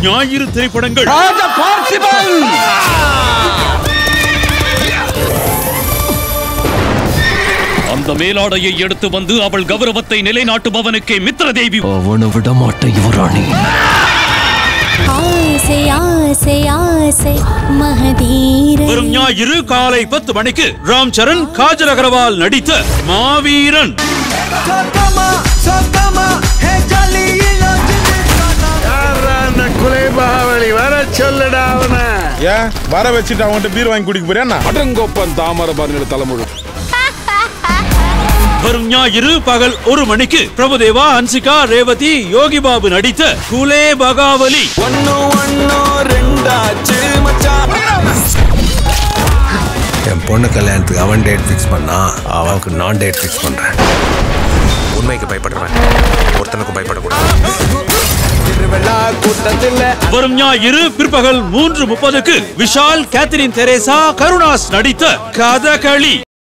ஞாயிறு திரைப்படங்கள் அந்த மேலாடையை எடுத்து வந்து அவள் கௌரவத்தை நிலைநாட்டுபவனுக்கே மித்ரதேவி அவனை விட மாட்டேன் யுவராணி ஆசை ஆசை ஆசை மகதீர வரும் ஞாயிறு காலை பத்து மணிக்கு ராம் சரண் காஜல் அகர்வால் நடித்த மாவீரன் குலைபாவளி வர சொல்லுடா அவன ஏன் வர வச்சுட்டு அவன்கிட்ட பீர் வாங்கி குடிக்க போறியா அடங்கொப்பன் தாமர பரணி தலைமுழு வரும் ஞாயிறு பகல் ஒரு மணிக்கு பிரபுதேவா ஹன்சிகா ரேவதி யோகி பாபு நடித்த குலே பகாவலி என் பொண்ணு கல்யாணத்துக்கு அவன் டேட் ஃபிக்ஸ் பண்ணா அவனுக்கு நான் டேட் ஃபிக்ஸ் பண்றேன் உண்மைக்கு பயப்படுறேன் ஒருத்தனுக்கு பயப்படக்கூடாது வரும் ஞாயிறு பிற்பகல் மூன்று முப்பதுக்கு விஷால் கேத்தரின் தெரேசா கருணாஸ் நடித்த கதகளி